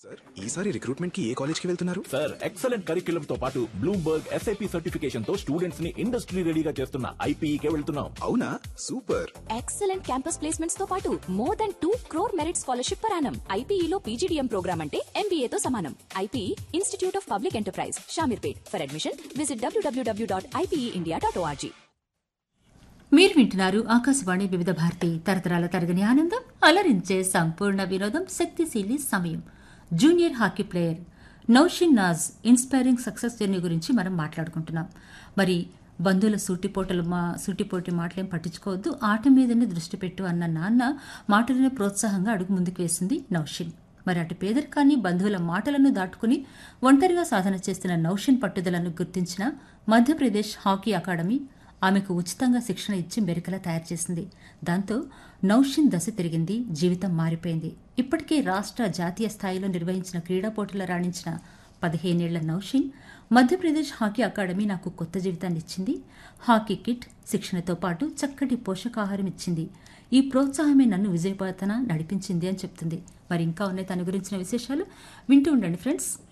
sir ఈసారి recruitment కి ఏ college కి వెళ్తున్నారు సార్ ఎక్సలెంట్ కరిక్యులం తో పాటు బ్లూంబర్గ్ ఎస్ఐపి సర్టిఫికేషన్ తో స్టూడెంట్స్ ని ఇండస్ట్రీ రెడీగా చేస్తున్న ఐపీఈకే వెళ్తున్నాం అవునా సూపర్ ఎక్సలెంట్ క్యాంపస్ ప్లేస్మెంట్స్ తో పాటు more than two crore merit scholarship పరానం ఐపీఈలో పీజీడీఎం ప్రోగ్రామ్ అంటే ఎంబీఏ తో సమానం IPE institute of public enterprise Shamirpet for admission visit డబ్ల్యూడబ్ల్యూడబ్ల్యూ dot IPE India dot org మీరు వింటున్నారు ఆకాశవాణి వివిధ భారతి తరతరాల తరగని ఆనందం అలరించే సంపూర్ణ వినోదం శక్తిశీలి సమయం junior hockey player Naushin Naaz inspiring success journey గురించి మనం మాట్లాడుకుంటున్నాం మరి బంధువుల సూటిపోటలు మా సూటిపోటి మాటలేం పట్టించుకోవద్దు ఆట మీదనే దృష్టి పెట్టు అన్న నాన్న మాటలను ప్రోత్సాహంగా అడుగు ముందుకు వేసింది నౌషిన్ మరి అటు పేదరికాన్ని బంధువుల మాటలను దాటుకుని ఒంటరిగా సాధన చేస్తున్న నౌషిన్ పట్టుదలను గుర్తించిన మధ్యప్రదేశ్ హాకీ అకాడమీ ఆమెకు ఉచితంగా శిక్షణ ఇచ్చి మెరికలా తయారు చేసింది దాంతో నౌషిన్ దశ తిరిగింది జీవితం మారిపోయింది ఇప్పటికే రాష్ట్ర జాతీయ స్థాయిలో నిర్వహించిన క్రీడా పోటీలో రాణించిన పదిహేనేళ్ల నౌషిన్ మధ్యప్రదేశ్ హాకీ అకాడమీ నాకు కొత్త జీవితాన్ని ఇచ్చింది హాకీ కిట్ శిక్షణతో పాటు చక్కటి పోషకాహారం ఇచ్చింది ఈ ప్రోత్సాహమే నన్ను విజయపథన నడిపించింది అని చెప్తుంది మరి ఇంకా ఉన్నాయి తన గురించిన విశేషాలు వింటూ ఉండండి ఫ్రెండ్స్